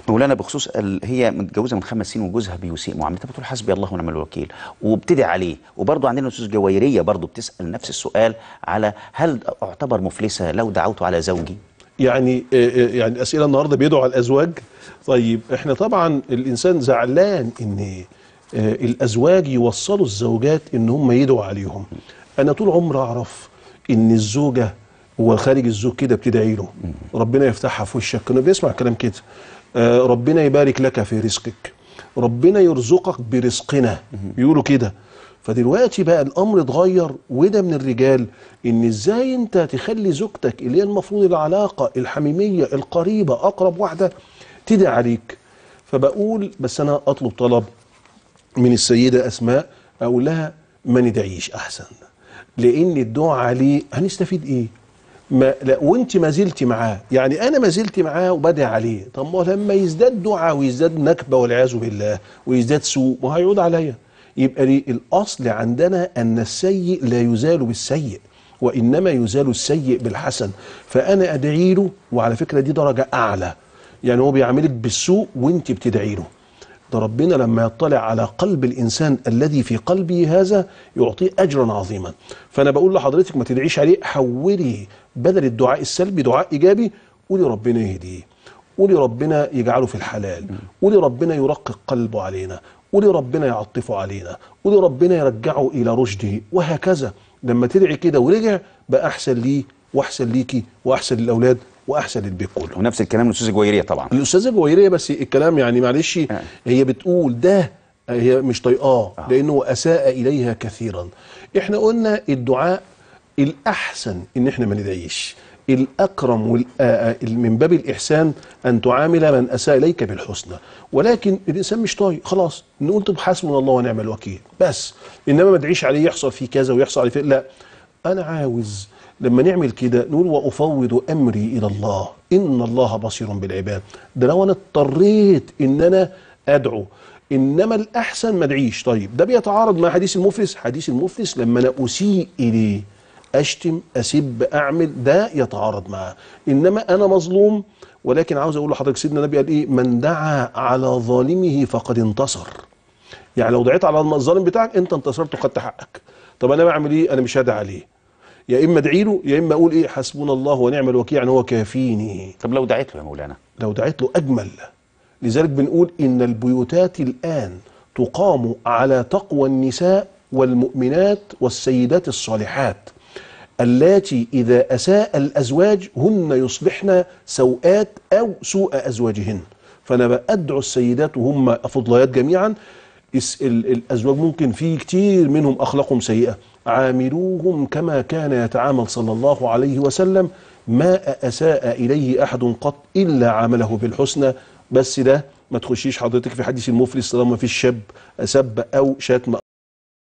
مولانا بخصوص ال... هي متجوزه من خمس سنين وجوزها بيسيء معاملتها بتقول حسبي الله ونعم الوكيل وبتدعي عليه وبرضه عندنا استاذ جويريه برضه بتسال نفس السؤال على هل اعتبر مفلسه لو دعوت على زوجي يعني آه، آه، يعني الاسئله النهارده بيدعوا على الازواج طيب احنا طبعا الانسان زعلان ان آه، الازواج يوصلوا الزوجات ان هم يدعوا عليهم انا طول عمري اعرف ان الزوجه هو خارج الزوج كده بتدعي له ربنا يفتحها في وشك كنا بنسمع كلام كده آه، ربنا يبارك لك في رزقك ربنا يرزقك برزقنا بيقولوا كده فدلوقتي بقى الامر اتغير وده من الرجال ان ازاي انت تخلي زوجتك اللي هي المفروض العلاقه الحميميه القريبه اقرب واحده تدعي عليك فبقول بس انا اطلب طلب من السيده اسماء اقول لها ما ندعيش احسن لان الدعاء عليه هنستفيد ايه ما لا وانت ما زلت معاه يعني انا ما زلت معاه وبدعي عليه طب ما لما يزداد دعاء ويزداد نكبه والعياذ بالله ويزداد سوء ما هيعود عليا يبقى ليه الاصل عندنا ان السيء لا يزال بالسيء وانما يزال السيء بالحسن فانا ادعي له وعلى فكره دي درجه اعلى يعني هو بيعاملك بالسوء وانت بتدعي له ده ربنا لما يطلع على قلب الانسان الذي في قلبه هذا يعطيه اجرا عظيما فانا بقول لحضرتك ما تدعيش عليه حولي بدل الدعاء السلبي دعاء ايجابي قولي ربنا يهديه قولي ربنا يجعله في الحلال قولي ربنا يرقق قلبه علينا قولي ربنا يعطفه علينا قولي ربنا يرجعه الى رشده وهكذا لما تدعي كده ورجع بقى احسن ليه واحسن ليكي واحسن للاولاد واحسن للبيت كله ونفس الكلام للاستاذ جويريه طبعا الاستاذه جويريه بس الكلام يعني معلش هي بتقول ده هي مش طايقاه لانه اساء اليها كثيرا احنا قلنا الدعاء الاحسن ان احنا ما ندعيش الاكرم وال- آه، آه، من باب الاحسان ان تعامل من اساء اليك بالحسنى ولكن الانسان مش طايق خلاص نقول طب حسبنا الله ونعم الوكيل بس انما ما ادعيش عليه يحصل فيه كذا ويحصل عليه فيه لا انا عاوز لما نعمل كده نقول وافوض امري الى الله ان الله بصير بالعباد ده لو انا اضطريت ان انا ادعو انما الاحسن ما ادعيش طيب ده بيتعارض مع حديث المفلس حديث المفلس لما انا اسيء اليه اشتم اسب اعمل ده يتعارض معاه انما انا مظلوم ولكن عاوز اقول لحضرتك سيدنا النبي قال ايه من دعا على ظالمه فقد انتصر يعني لو دعيت على الظالم بتاعك انت انتصرت وخدت حقك طب انا بعمل ايه انا مش هدعي عليه يا اما ادعي له يا اما اقول ايه حسبنا الله ونعم الوكيل يعني هو كافيني طب لو دعيت له يا مولانا لو دعيت له اجمل لذلك بنقول ان البيوتات الان تقام على تقوى النساء والمؤمنات والسيدات الصالحات اللاتي اذا اساء الازواج هن يصبحن سوءات او سوء ازواجهن فانا بادعو السيدات وهم فضليات جميعا اس- ال- الازواج ممكن في كتير منهم اخلاقهم سيئه عاملوهم كما كان يتعامل صلى الله عليه وسلم ما اساء اليه احد قط الا عامله بالحسنى بس ده ما تخشيش حضرتك في حديث المفلس طالما في الشاب سب او شتم